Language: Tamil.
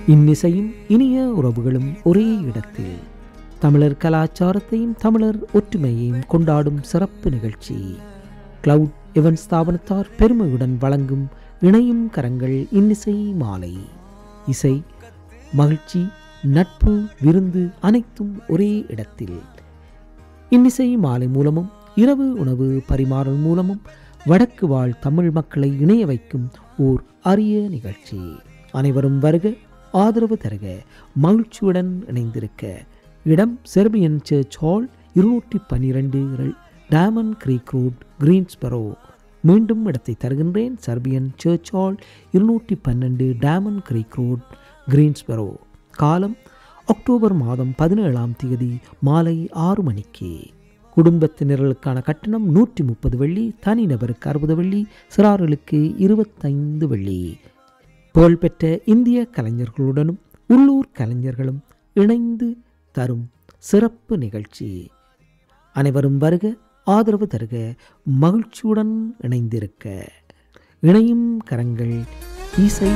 இன்னிசையும் இனிய உறவுகளும் ஒரே இடத்தில் தமிழர் கலாச்சாரத்தையும் தமிழர் ஒற்றுமையையும் கொண்டாடும் சிறப்பு நிகழ்ச்சி கிளவுட் எவன் ஸ்தாபனத்தார் பெருமையுடன் வழங்கும் இணையும் கரங்கள் இன்னிசை மாலை இசை மகிழ்ச்சி நட்பு விருந்து அனைத்தும் ஒரே இடத்தில் இன்னிசை மாலை மூலமும் இரவு உணவு பரிமாறல் மூலமும் வடக்கு வாழ் தமிழ் மக்களை இணைய வைக்கும் ஓர் அரிய நிகழ்ச்சி அனைவரும் வருக ஆதரவு தருக மகிழ்ச்சியுடன் இணைந்திருக்க இடம் செர்பியன் சர்ச் ஹால் இருநூற்றி பன்னிரெண்டு டயமண்ட் கிரீக் ரோட் கிரீன்ஸ்பரோ மீண்டும் இடத்தை தருகின்றேன் சர்பியன் சர்ச் ஹால் இருநூற்றி பன்னெண்டு டயமண்ட் கிரீக் ரோட் கிரீன்ஸ்பரோ காலம் அக்டோபர் மாதம் பதினேழாம் தேதி மாலை ஆறு மணிக்கு குடும்பத்தினர்களுக்கான கட்டணம் நூற்றி முப்பது வெள்ளி தனிநபருக்கு அறுபது வெள்ளி சிறார்களுக்கு இருபத்தைந்து வெள்ளி புகழ்பெற்ற இந்திய கலைஞர்களுடனும் உள்ளூர் கலைஞர்களும் இணைந்து தரும் சிறப்பு நிகழ்ச்சி அனைவரும் வருக ஆதரவு தருக மகிழ்ச்சியுடன் இணைந்திருக்க இணையும் கரங்கள் இசை